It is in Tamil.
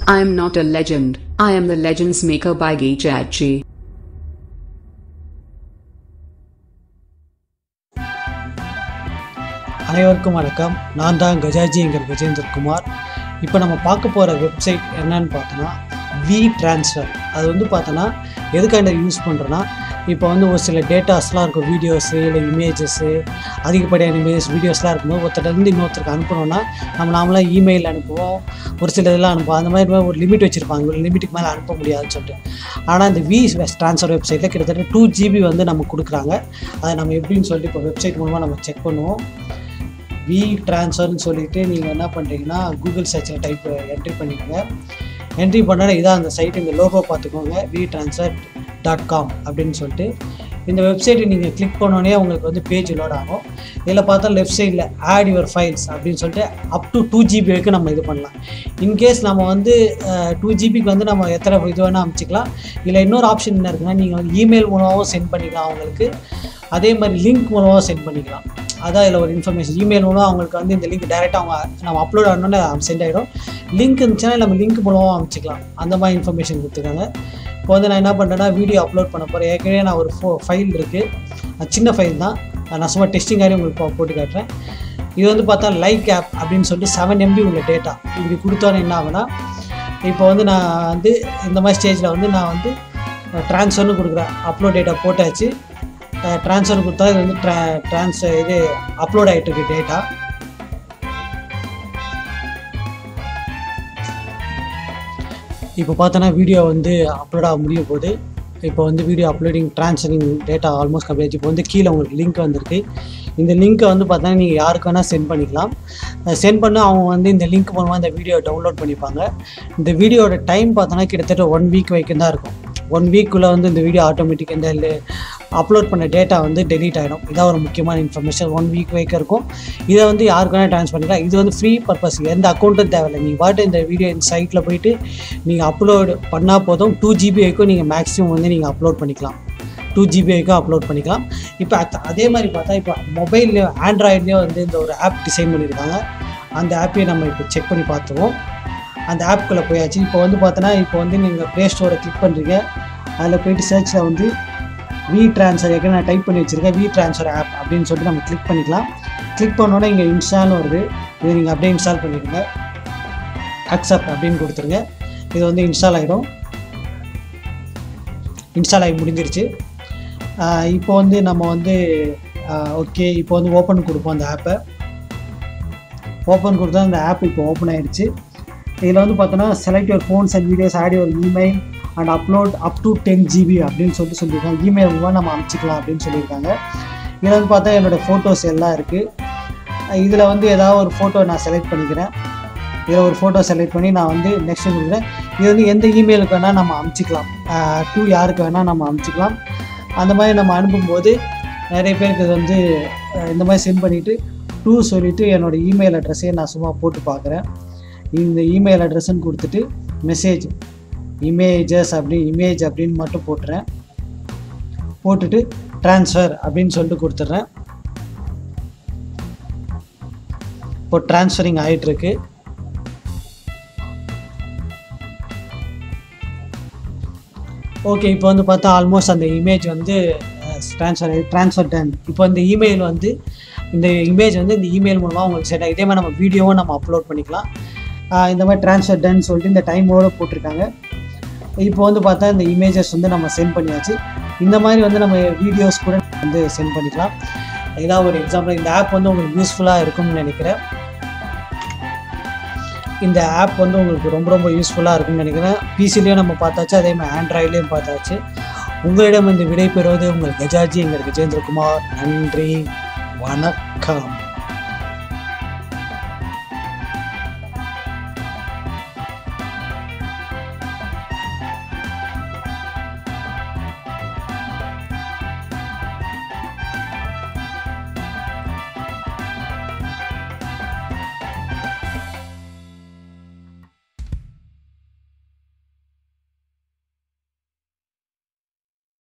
I am not a legend, I am the Legends Maker by Geechachi. அனைவருக்கும் வணக்கம் நான் தான் கஜாஜி என்கிற கஜேந்திர குமார் இப்போ நம்ம பார்க்க போகிற வெப்சைட் என்னன்னு பார்த்தோன்னா வி ட்ரான்ஸ்ஃபர் அது வந்து பார்த்தோன்னா எதுக்காண்ட யூஸ் பண்ணுறோன்னா இப்போ வந்து ஒரு சில டேட்டாஸ்லாம் இருக்கும் வீடியோஸு இல்லை இமேஜஸ்ஸு அதிகப்படியான இமேஜஸ் வீடியோஸ்லாம் இருக்கும்போது ஒருத்தர்லேருந்து இன்னொருத்தருக்கு அனுப்பணும்னா நம்ம நாமளாக இமெயில் அனுப்புவோம் ஒரு சில இதெல்லாம் அனுப்புவோம் அந்த மாதிரி ஒரு லிமிட் வச்சுருப்பாங்க ஒரு லிமிட்டுக்கு மேலே அனுப்ப முடியாதுன்னு சொல்லிட்டு ஆனால் இந்த வி ட்ரான்ஸ்ஃபர் வெப்சைட்டில் கிட்டத்தட்ட டூ ஜிபி வந்து நமக்கு கொடுக்குறாங்க அதை நம்ம எப்படின்னு சொல்லிட்டு இப்போ வெப்சைட் மூலமாக நம்ம செக் பண்ணுவோம் வி ட்ரான்ஸ்ஃபர்னு சொல்லிட்டு நீங்கள் என்ன பண்ணுறீங்கன்னா கூகுள் சர்ச்சில் டைப் என்ட்ரி பண்ணிக்கோங்க என்ட்ரி பண்ணால் இதான் அந்த சைட் இந்த லோகோ பார்த்துக்கோங்க வி ட்ரான்ஸ்ஃபர் டாட் காம் அப்படின்னு சொல்லிட்டு இந்த வெப்சைட்டை நீங்கள் கிளிக் பண்ணோடனே உங்களுக்கு வந்து பேஜ் லோட் ஆகும் இதில் பார்த்தா லெஃப்ட் சைடில் ஆட் யுவர் ஃபைல்ஸ் அப்படின்னு சொல்லிட்டு அப் டு டூ ஜிபி வரைக்கும் நம்ம இது பண்ணலாம் இன்கேஸ் நம்ம வந்து டூ ஜிபிக்கு வந்து நம்ம எத்தனை இது வேணால் அமைச்சிக்கலாம் இல்லை இன்னொரு ஆப்ஷன் என்ன இருக்குன்னா நீங்கள் வந்து இமெயில் மூலமாகவும் சென்ட் பண்ணிக்கலாம் அவங்களுக்கு அதே மாதிரி லிங்க் மூலமாக சென்ட் பண்ணிக்கலாம் அதான் இதில் ஒரு இன்ஃபர்மேஷன் இமெயில் மூலம் அவங்களுக்கு வந்து இந்த லிங்க் டேரெக்டாக அவங்க நம்ம அப்லோட் ஆனோன்னே சென்ட் ஆகிடும் லிங்க் இருந்துச்சுன்னா நம்ம லிங்க் மூலமாக அமைச்சிக்கலாம் அந்த மாதிரி இன்ஃபர்மேஷன் கொடுத்துருக்காங்க இப்போ வந்து நான் என்ன பண்ணுறேன்னா வீடியோ அப்லோட் பண்ண போகிறேன் ஏற்கனவே நான் ஒரு ஃபோ ஃபைல் இருக்குது சின்ன ஃபைல் தான் நான் சும்மா டெஸ்டிங்காக உங்களுக்கு போ- போட்டு காட்டுறேன் இது வந்து பார்த்தா லைக் ஆப் அப்படின்னு சொல்லிட்டு செவன் எம்பி உள்ள டேட்டா இப்படி கொடுத்தோன்னே என்ன ஆகுனா இப்போ வந்து நான் வந்து இந்த மாதிரி ஸ்டேஜில் வந்து நான் வந்து ட்ரான்ஸ்ஃபர்னு கொடுக்குறேன் அப்லோட் டேட்டா போட்டாச்சு ட்ரான்ஸ்ஃபர் கொடுத்தா இது வந்து ட்ரா ட்ரான்ஸ் இது அப்லோட் ஆகிட்டு இருக்கு டேட்டா இப்போ பார்த்தோன்னா வீடியோ வந்து அப்லோட் ஆக முடிய போகுது இப்போ வந்து video uploading transferring data almost complete இப்போ வந்து கீழே உங்களுக்கு லிங்க் வந்திருக்கு இந்த லிங்க்கை வந்து பார்த்தோன்னா நீங்கள் யாருக்கு வேணால் சென்ட் பண்ணிக்கலாம் சென்ட் பண்ண அவங்க வந்து இந்த லிங்க் மூலமாக இந்த வீடியோ டவுன்லோட் பண்ணிப்பாங்க இந்த வீடியோட டைம் பார்த்தோன்னா கிட்டத்தட்ட ஒன் வீக் வரைக்கும் தான் இருக்கும் ஒன் வீக்குள்ளே வந்து இந்த வீடியோ ஆட்டோமேட்டிக் இந்த அப்லோட் பண்ண டேட்டா வந்து டெலீட் ஆகிடும் இதான் ஒரு முக்கியமான இன்ஃபர்மேஷன் ஒன் வீக் வரைக்கும் இருக்கும் இதை வந்து யாருக்கு வேணால் ட்ரான்ஸ்ஃபர் பண்ணிக்கலாம் இது வந்து ஃப்ரீ பர்பஸ் எந்த அக்கௌண்ட்டும் தேவையில்லை நீங்கள் பாட்டு இந்த வீடியோ இந்த சைட்டில் போயிட்டு நீங்கள் அப்லோட் பண்ணால் போதும் டூ ஜிபி வரைக்கும் நீங்கள் மேக்ஸிமம் வந்து நீங்கள் அப்லோட் பண்ணிக்கலாம் டூ ஜிபி வரைக்கும் அப்லோட் பண்ணிக்கலாம் இப்போ அத்- அதே மாதிரி பார்த்தா இப்போ மொபைல்லையும் ஆண்ட்ராய்ட்லேயும் வந்து இந்த ஒரு ஆப் டிசைன் பண்ணியிருக்காங்க அந்த ஆப்பையும் நம்ம இப்போ செக் பண்ணி பார்த்துருவோம் அந்த ஆப்குள்ளே போயாச்சு இப்போ வந்து பார்த்தோன்னா இப்போ வந்து நீங்கள் ப்ளே ஸ்டோரை கிளிக் பண்ணுறீங்க அதில் போயிட்டு சர்ச்சில் வந்து வி ட்ரான்ஸ்ஃபர் ஏற்கனவே நான் டைப் பண்ணி வச்சுருக்கேன் வி ட்ரான்ஸ்ஃபர் ஆப் அப்படின்னு சொல்லிட்டு நம்ம கிளிக் பண்ணிக்கலாம் கிளிக் பண்ணோன்னே இங்கே இன்ஸ்டால்னு வருது இதை நீங்கள் அப்படியே இன்ஸ்டால் பண்ணிடுங்க அக்செப்ட் அப்படின்னு கொடுத்துருங்க இது வந்து இன்ஸ்டால் ஆகிடும் இன்ஸ்டால் ஆகி முடிஞ்சிருச்சு ஆஹ் இப்போ வந்து நம்ம வந்து ஓகே இப்போ வந்து ஓப்பன் கொடுப்போம் அந்த ஆப்பை ஓப்பன் கொடுத்தா அந்த ஆப் இப்போ ஓப்பன் ஆயிடுச்சு இதில் வந்து பார்த்தோன்னா select your phones and videos add your email and upload up to ten GB அப்படின்னு சொல்லிட்டு சொல்லியிருக்காங்க இமெயில் மூலமாக நம்ம அமைச்சிக்கலாம் அப்படின்னு சொல்லியிருக்காங்க இதில் வந்து பார்த்தா என்னோடய ஃபோட்டோஸ் எல்லாம் இருக்குது இதில் வந்து ஏதாவது ஒரு ஃபோட்டோ நான் செலக்ட் பண்ணிக்கிறேன் இதில் ஒரு ஃபோட்டோ செலக்ட் பண்ணி நான் வந்து நெக்ஸ்ட் கொடுக்குறேன் இது வந்து எந்த இமெயிலுக்கு வேணால் நம்ம அமுச்சிக்கலாம் டூ யாருக்கு வேணால் நம்ம அமுச்சிக்கலாம் அந்த மாதிரி நம்ம அனுப்பும்போது நிறைய பேருக்கு இது வந்து அஹ், இந்த மாதிரி சென்ட் பண்ணிவிட்டு டூ சொல்லிவிட்டு என்னோடய இமெயில் அட்ரஸையே நான் சும்மா போட்டு பார்க்குறேன் இந்த இமெயில் அட்ரஸ்ன்னு கொடுத்துட்டு மெசேஜ் இமேஜஸ் அப்படி இமேஜ் அப்படின்னு மட்டும் போட்டுறேன் போட்டுட்டு ட்ரான்ஸ்ஃபர் அப்படின்னு சொல்லிட்டு கொடுத்துட்றேன் இப்போ ட்ரான்ஸ்ஃபரிங் ஆகிட்டுருக்கு ஓகே இப்போ வந்து பார்த்தா ஆல்மோஸ்ட் அந்த இமேஜ் வந்து ட்ரான்ஸ்ஃபர் ட்ரான்ஸ்ஃபர் டன் இப்போ இந்த இமெயில் வந்து இந்த இமேஜ் வந்து இந்த இமெயில் மூலமாக உங்களுக்கு செட் ஆகும் இதே மாதிரி நம்ம வீடியோவும் நம்ம அப்லோட் பண்ணிக்கலாம் ஆஹ் இந்த மாதிரி ட்ரான்ஸ்ஃபர் டன் சொல்லிட்டு இந்த டைமோட போட்டிருக்காங்க இப்போ வந்து பார்த்தா இந்த இமேஜஸ் வந்து நம்ம சென்ட் பண்ணியாச்சு இந்த மாதிரி வந்து நம்ம வீடியோஸ் கூட வந்து சென்ட் பண்ணிக்கலாம் இதான் ஒரு எக்ஸாம்பிள் இந்த ஆப் வந்து உங்களுக்கு யூஸ்ஃபுல்லாக இருக்கும்னு நினைக்கிறேன் இந்த ஆப் வந்து உங்களுக்கு ரொம்ப ரொம்ப யூஸ்ஃபுல்லாக இருக்கும்னு நினைக்கிறேன் பிசிலையும் நம்ம பார்த்தாச்சு அதே மாதிரி ஆண்ட்ராய்ட்லேயும் பார்த்தாச்சு உங்களிடம் இந்த விடை பெறுவது உங்கள் கஜாஜி எங்கள் கஜேந்திரகுமார் நன்றி வணக்கம்